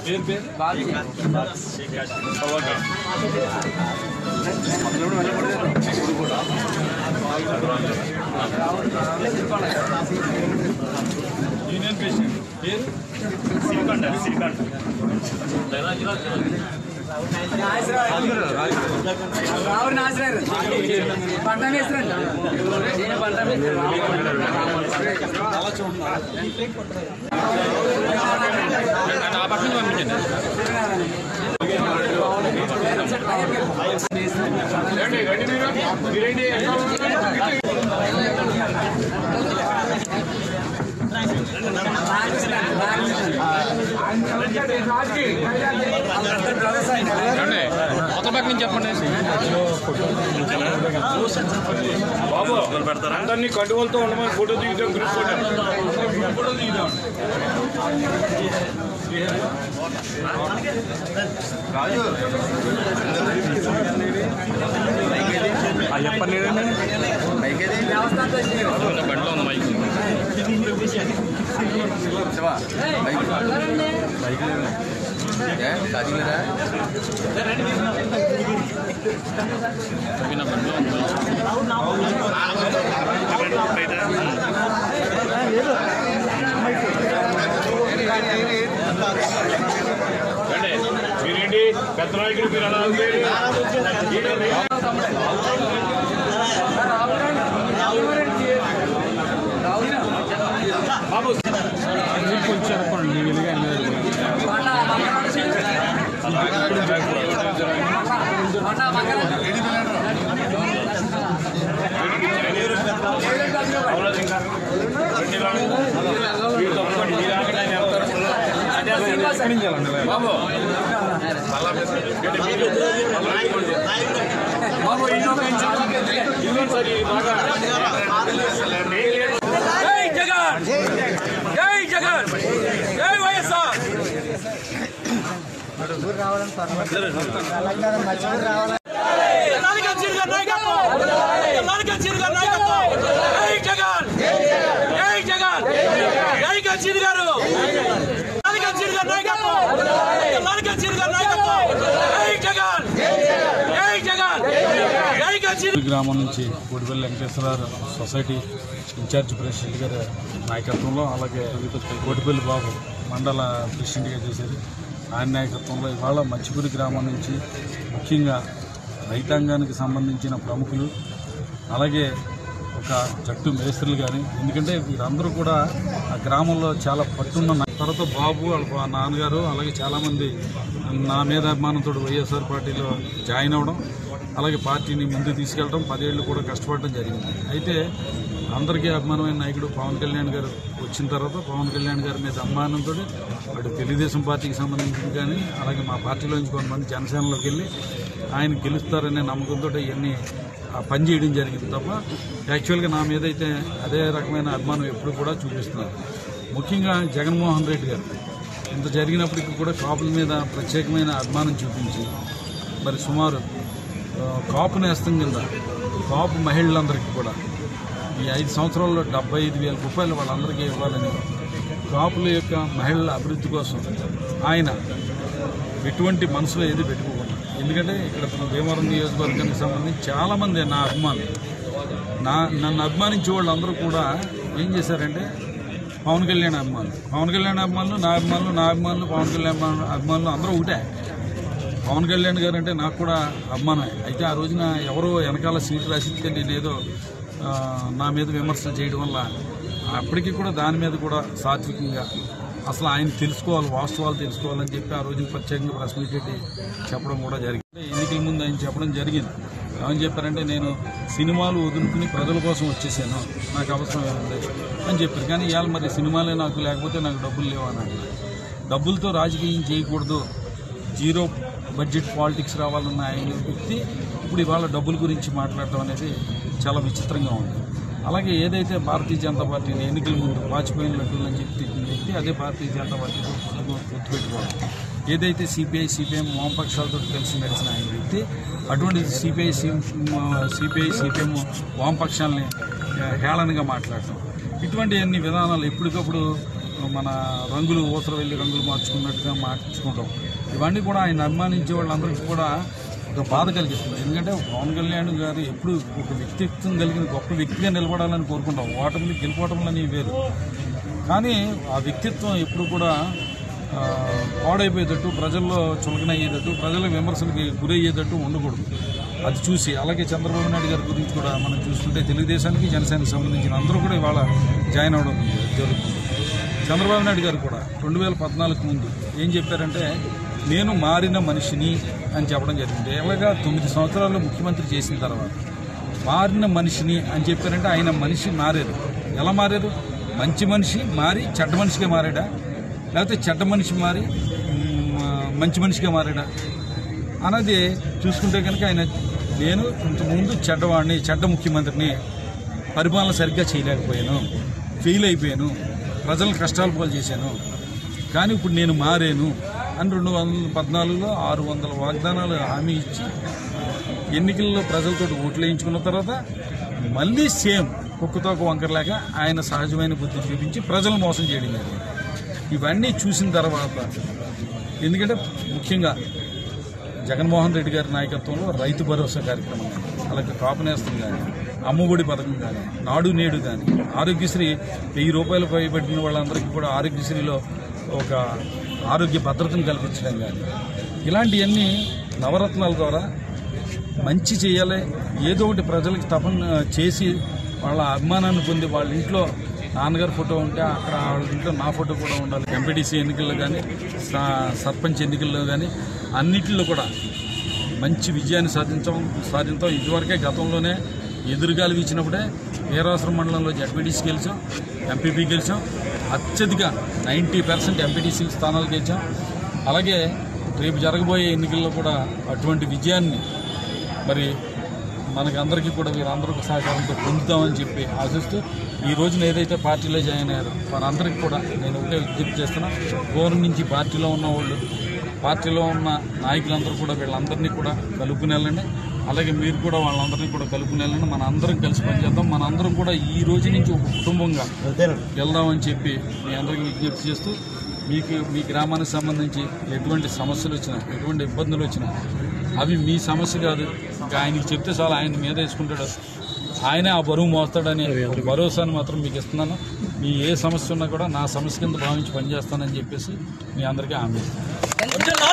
పేరు పేరు పవకా. Union patient పేరు సిరికొండ సిరికొండ రావు నాసరారు పంట వేస్తారండి పంట నా పక్కన పంపించండి ఏమండి? కొత్త పక్క నుంచి చెప్పండి బాబు పెడతారా అందరినీ కండువలతో ఉండమని ఫోటో దిగుతాం గ్రూప్ ఫోటో గ్రూప్ ఫోటో దిగుతాం చెప్పండి బండిలో ఉంది మైక్ చెప్పిన బండిలో ఉంది మైక్ రండి. మీరేంటి పెద్ద నాయకుడు మీరు అలా పేరు బాబు కొంచెం చెప్పండి బాబు బాబు ఇల్లు ఇల్లు సార్ ఈ బాగా జై జగన్ జై జగన్ జై వైఎస్ఆర్ తెల్లారి కచ్చిరి గారి నాయకత్వం తెల్లారి కచ్చిరి గారి నాయకత్వం జై జగన్ జై జగన్ జై కచ్చిరి గారు తెల్లారి కచ్చిరి గారి నాయకత్వం తెల్లారి కచ్చిరి గారి నాయకత్వం జై జగన్ జై జగన్ జై కచ్చిరి గ్రామం నుంచి Kodipalli Venkateswara society incharge president గారి నాయకత్వంలో అలాగే కోటిపల్లి బాబు మండల ప్రెసిడెంట్గా చేశారు ఆయన నాయకత్వంలో ఇవాళ మచ్చిపూడి గ్రామం నుంచి ముఖ్యంగా రైతాంగానికి సంబంధించిన ప్రముఖులు అలాగే ఒక జట్టు మేస్త్రులు కానీ ఎందుకంటే వీరందరూ కూడా ఆ గ్రామంలో చాలా పట్టున్న నా- తర్వాత బాబు వాళ్ళ నాన్నగారు అలాగే చాలామంది నా మీద అభిమానంతో వైఎస్ఆర్ పార్టీలో జాయిన్ అవ్వడం అలాగే పార్టీని ముందుకు తీసుకెళ్ళడం పదేళ్ళు కూడా కష్టపడడం జరిగింది అయితే అందరికీ అభిమానమైన నాయకుడు పవన్ కళ్యాణ్ గారు వచ్చిన తర్వాత పవన్ కళ్యాణ్ గారి మీద అభిమానంతో అటు తెలుగుదేశం పార్టీకి సంబంధించి కానీ అలాగే మా పార్టీలో నుంచి కొంతమంది జనసేనలోకి వెళ్ళి ఆయన గెలుస్తారనే నమ్మకంతో ఇవన్నీ ఆ పని చేయడం జరిగింది తప్ప యాక్చువల్గా నా మీద అయితే అదే రకమైన అభిమానం ఎప్పుడు కూడా చూపిస్తున్నారు ముఖ్యంగా జగన్మోహన్ రెడ్డి గారు ఇంత జరిగినప్పటికీ కూడా కాపుల మీద ప్రత్యేకమైన అభిమానం చూపించి మరి సుమారు ఆ, కాపు నేస్తం కింద కాపు మహిళలందరికీ కూడా ఈ ఐదు సంవత్సరాల్లో డెబ్బై ఐదు వేల రూపాయలు వాళ్ళందరికీ ఇవ్వాలని కాపుల యొక్క మహిళల అభివృద్ధి కోసం ఆయన ఎటువంటి మనసులో ఏది పెట్టుకోకుండా ఎందుకంటే ఇక్కడ భీమవరం నియోజకవర్గానికి సంబంధించి చాలామంది నా అభిమానులు నా నన్ను అభిమానించే వాళ్ళందరూ కూడా ఏం చేశారంటే పవన్ కళ్యాణ్ అభిమానులు పవన్ కళ్యాణ్ అభిమానులు నా అభిమానులు నా అభిమానులు పవన్ కళ్యాణ్ అభిమానులు- అభిమానులు అందరూ ఒకటే పవన్ కళ్యాణ్ గారు అంటే నాకు కూడా అభిమానమే అయితే ఆ రోజున ఎవరో వెనకాల సీట్ రాసిస్తే నేనేదో ఆ, నా మీద విమర్శలు చేయడం వల్ల అప్పటికి కూడా దాని మీద కూడా సాత్వికంగా అసలు ఆయన తెలుసుకోవాలి వాస్తవాలు తెలుసుకోవాలని చెప్పి ఆ రోజున ప్రత్యేకంగా ప్రెస్ మీట్ పెట్టి చెప్పడం కూడా జరిగింది ఎన్నికల ముందు ఆయన చెప్పడం జరిగింది ఏమని చెప్పారంటే నేను సినిమాలు వదులుకుని ప్రజల కోసం వచ్చేసాను నాకు అవసరం ఏముంది అని చెప్పారు కానీ ఇవాళ మరి సినిమాలే నాకు లేకపోతే నాకు డబ్బులు లేవు అని అన్నారు. డబ్బులతో రాజకీయం చేయకూడదు జీరో బడ్జెట్ పాలిటిక్స్ రావాలన్న ఆయన వ్యక్తి ఇప్పుడు ఇవాళ డబ్బుల గురించి మాట్లాడటం అనేది చాలా విచిత్రంగా ఉంది అలాగే ఏదైతే భారతీయ జనతా పార్టీని ఎన్నికల ముందు వాజ్పేయి లడ్డూలు అని చెప్పి తిట్టిన వ్యక్తి అదే భారతీయ జనతా పార్టీతో గుర్తుపెట్టుకోవాలి ఏదైతే సిపిఐ సిపిఎం వామపక్షాలతో కలిసి నడిచిన ఆయన వ్యక్తి అటువంటి సిపిఐ సిపిఐ సిపిఎం వామపక్షాలని ఆ, హేళనగా మాట్లాడటం ఇటువంటి అన్ని విధానాలు ఎప్పటికప్పుడు మన రంగులు ఊసర వెళ్ళి రంగులు మార్చుకున్నట్టుగా మార్చుకుంటాం ఇవన్నీ కూడా ఆయన అభిమానించే వాళ్ళందరికీ కూడా ఒక బాధ కలిగిస్తుంది ఎందుకంటే పవన్ కళ్యాణ్ గారు ఎప్పుడు ఒక వ్యక్తిత్వం కలిగిన గొప్ప వ్యక్తిగా నిలబడాలని కోరుకుంటాం ఓటమిని గెలుపోవటం అనేవి వేరు కానీ ఆ వ్యక్తిత్వం ఎప్పుడు కూడా ఆ, పాడైపోయేటట్టు ప్రజల్లో చులకనయ్యేటట్టు ప్రజల విమర్శలకి గురయ్యేటట్టు ఉండకూడదు అది చూసి అలాగే చంద్రబాబు నాయుడు గారి గురించి కూడా మనం చూస్తుంటే తెలుగుదేశానికి జనసేనకి సంబంధించిన అందరూ కూడా ఇవాళ జాయిన్ అవ్వడం జరుగుతుంది చంద్రబాబు నాయుడు గారు కూడా రెండు వేల పద్నాలుగు ముందు ఏం చెప్పారంటే నేను మారిన మనిషిని అని చెప్పడం జరిగింది ఎలాగా తొమ్మిది సంవత్సరాలు ముఖ్యమంత్రి చేసిన తర్వాత మారిన మనిషిని అని చెప్పారంటే ఆయన మనిషి మారారు ఎలా మారారు మంచి మనిషి మారి చెడ్డ మనిషిగా మారాడా లేకపోతే చెడ్డ మనిషి మారి మ్, మంచి మనిషిగా మారాడా అన్నది చూసుకుంటే కనుక ఆయన నేను ఇంతకుముందు చెడ్డవాడిని చెడ్డ ముఖ్యమంత్రిని పరిపాలన సరిగ్గా చేయలేకపోయాను ఫెయిల్ అయిపోయాను ప్రజలను కష్టాలు పాలు చేశాను కానీ ఇప్పుడు నేను మారాను అని రెండు వందల పద్నాలుగులో ఆరు వందల వాగ్దానాలు హామీ ఇచ్చి ఎన్నికల్లో ప్రజలతో ఓట్లు వేయించుకున్న తర్వాత మళ్ళీ సేమ్ కుక్కతోక వంకరలేక ఆయన సహజమైన బుద్ధి చూపించి ప్రజలు మోసం చేయడం జరిగింది ఇవన్నీ చూసిన తర్వాత ఎందుకంటే ముఖ్యంగా జగన్మోహన్ రెడ్డి గారి నాయకత్వంలో రైతు భరోసా కార్యక్రమం కానీ అలాగే కాపునేస్తం కానీ అమ్మఒడి పథకం కానీ నాడు నేడు కానీ ఆరోగ్యశ్రీ వెయ్యి రూపాయలు పైబడిన వాళ్ళందరికీ కూడా ఆరోగ్యశ్రీలో ఒక ఆరోగ్య భద్రతను కల్పించడం కానీ ఇలాంటివన్నీ నవరత్నాల ద్వారా మంచి చేయాలి ఏదో ఒకటి ప్రజలకు తపన చేసి వాళ్ళ అభిమానాన్ని పొంది వాళ్ళ ఇంట్లో నాన్నగారి ఫోటో ఉంటే అక్కడ వాళ్ళ ఇంట్లో నా ఫోటో కూడా ఉండాలి ఎంపీటీసీ ఎన్నికల్లో కానీ స- సర్పంచ్ ఎన్నికల్లో కానీ అన్నిటిలో కూడా మంచి విజయాన్ని సాధించాం సాధించాం ఇదివరకే గతంలోనే ఎదురుగాలి వీచినప్పుడే వీరావసరం మండలంలో జడ్పీటీసీ గెలిచాం ఎంపీపీ గెలిచాం అత్యధిక నైంటీ పర్సెంట్ ఎంపీటీసీ స్థానాలు గెలిచాం అలాగే రేపు జరగబోయే ఎన్నికల్లో కూడా అటువంటి విజయాన్ని మరి మనకి అందరికీ కూడా వీరందరూ సహకారంతో పొందుతామని చెప్పి ఆశిస్తూ ఈ రోజున ఏదైతే పార్టీలో జాయిన్ అయ్యారో వారందరికీ కూడా నేను ఒకటే విజ్ఞప్తి చేస్తున్నా పూర్వం నుంచి పార్టీలో ఉన్న వాళ్ళు పార్టీలో ఉన్న నాయకులందరూ కూడా వీళ్ళందరినీ కూడా కలుపుకుని వెళ్ళండి అలాగే మీరు కూడా వాళ్ళందరినీ కూడా కలుపుకుని వెళ్ళండి మన అందరం కలిసి పనిచేద్దాం మన అందరం కూడా ఈ రోజు నుంచి ఒక కుటుంబంగా వెళ్దామని చెప్పి మీ అందరికీ విజ్ఞప్తి చేస్తూ మీకు మీ గ్రామానికి సంబంధించి ఎటువంటి సమస్యలు వచ్చినా ఎటువంటి ఇబ్బందులు వచ్చినా అవి మీ సమస్య కాదు ఇంకా ఆయనకి చెప్తే చాలా ఆయన మీద వేసుకుంటాడు ఆయనే ఆ బరువు మోస్తాడని ఒక భరోసాను మాత్రం మీకు ఇస్తున్నాను మీ ఏ సమస్య ఉన్నా కూడా నా సమస్య కింద భావించి పనిచేస్తానని చెప్పేసి మీ అందరికీ హామీ ఇస్తున్నాను.